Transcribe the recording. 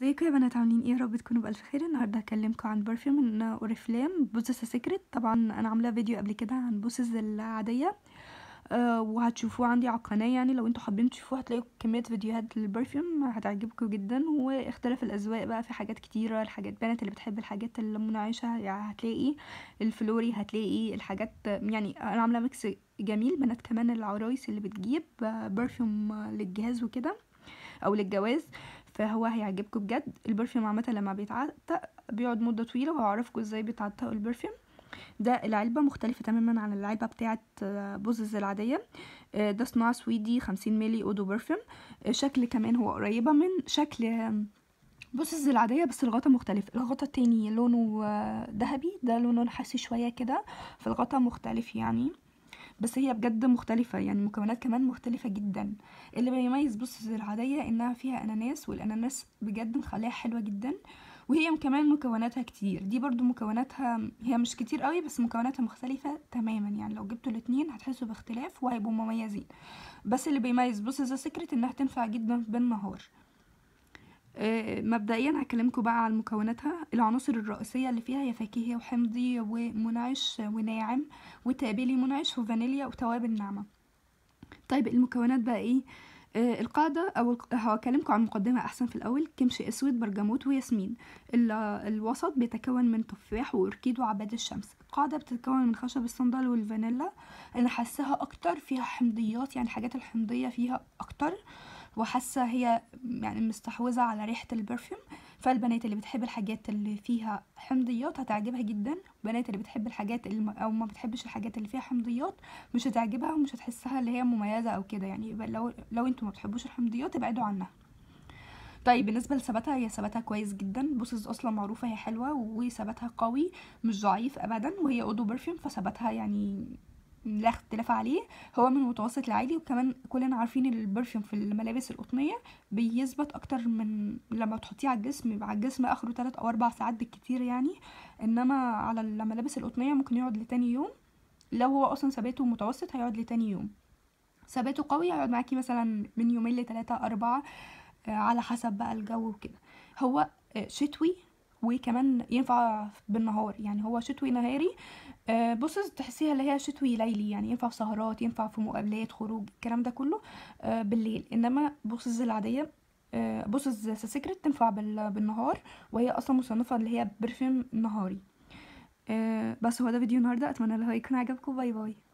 ازيكم يا بنات عاملين ايه يا رب تكونوا بالف خير النهارده هكلمكم عن برفيوم من اوريفلام بوسس سيكريت طبعا انا عامله فيديو قبل كده عن بوسس العاديه أه وهتشوفوه عندي على القناه يعني لو انتوا حابين تشوفوه هتلاقوا كميه فيديوهات للبرفيوم هتعجبكم جدا واختلاف الاذواق بقى في حاجات كتيره الحاجات بنات اللي بتحب الحاجات المنعشه يعني هتلاقي الفلوري هتلاقي الحاجات يعني انا عامله ميكس جميل بنات كمان العرايس اللي بتجيب برفيوم للجهاز وكده او للجواز فهو هيعجبكم بجد البرفيوم عامه لما بيتعتق بيقعد مده طويله وهعرفكم ازاي بيتعتقوا البرفيوم ده العلبه مختلفه تماما عن العلبه بتاعه بوزز العاديه ده صناعه سويدي خمسين ملي اودو برفيوم شكل كمان هو قريبه من شكل بوسز العادية بس الغطا مختلف الغطا التاني لونه ذهبي ده لونه نحاسي شوية كده فالغطا مختلف يعني بس هي بجد مختلفة يعني مكونات كمان مختلفة جدا اللي بيميز بص العادية انها فيها اناناس والاناناس بجد مخليها حلوة جدا وهي كمان مكوناتها كتير دي برضو مكوناتها هي مش كتير قوي بس مكوناتها مختلفة تماما يعني لو جبتوا الاتنين هتحسوا باختلاف وهيبقوا مميزين بس اللي بيميز بص ذا سكرت انها تنفع جدا بالنهار مبدئيا هكلمكم بقى عن مكوناتها العناصر الرئيسيه اللي فيها هي فاكهه وحمضي ومنعش وناعم وتابلي منعش وفانيليا وتوابل ناعمه طيب المكونات بقى ايه آه القاعدة أو هكلمكم عن مقدمة أحسن في الأول كمشي أسود برجموت وياسمين الوسط بيتكون من تفاح وأوركيد وعباد الشمس القاعدة بتتكون من خشب الصندل والفانيلا أنا حاساها أكتر فيها حمضيات يعني الحاجات الحمضية فيها أكتر وحاسه هي يعني مستحوذه على ريحه البرفيوم فالبنات اللي بتحب الحاجات اللي فيها حمضيات هتعجبها جدا البنات اللي بتحب الحاجات اللي او ما بتحبش الحاجات اللي فيها حمضيات مش هتعجبها ومش هتحسها اللي هي مميزه او كده يعني لو لو انتوا ما بتحبوش الحمضيات ابعدوا عنها طيب بالنسبه لثباتها هي ثباتها كويس جدا بوسز اصلا معروفه هي حلوه وثباتها قوي مش ضعيف ابدا وهي اودو برفيوم فثباتها يعني لا اختلاف عليه هو من متوسط لعالي وكمان كلنا عارفين البرفيوم في الملابس القطنيه بيثبت اكتر من لما تحطيه على الجسم على الجسم اخره 3 او 4 ساعات بالكتير يعني انما على الملابس القطنيه ممكن يقعد لتاني يوم لو هو اصلا ثباته متوسط هيقعد لتاني يوم ثباته قوي هيقعد معاكي مثلا من يومين لتلاتة أربعة على حسب بقى الجو وكده هو شتوي وكمان ينفع بالنهار يعني هو شتوي نهاري آه بص تحسيها اللي هي شتوي ليلي يعني ينفع في سهرات ينفع في مقابلات خروج الكلام ده كله آه بالليل انما بوسز العاديه آه بوسز سيكريت تنفع بالنهار وهي اصلا مصنفه اللي هي برفيوم نهاري بس هو ده فيديو النهارده اتمنى اللي هو يكون عجبكم باي باي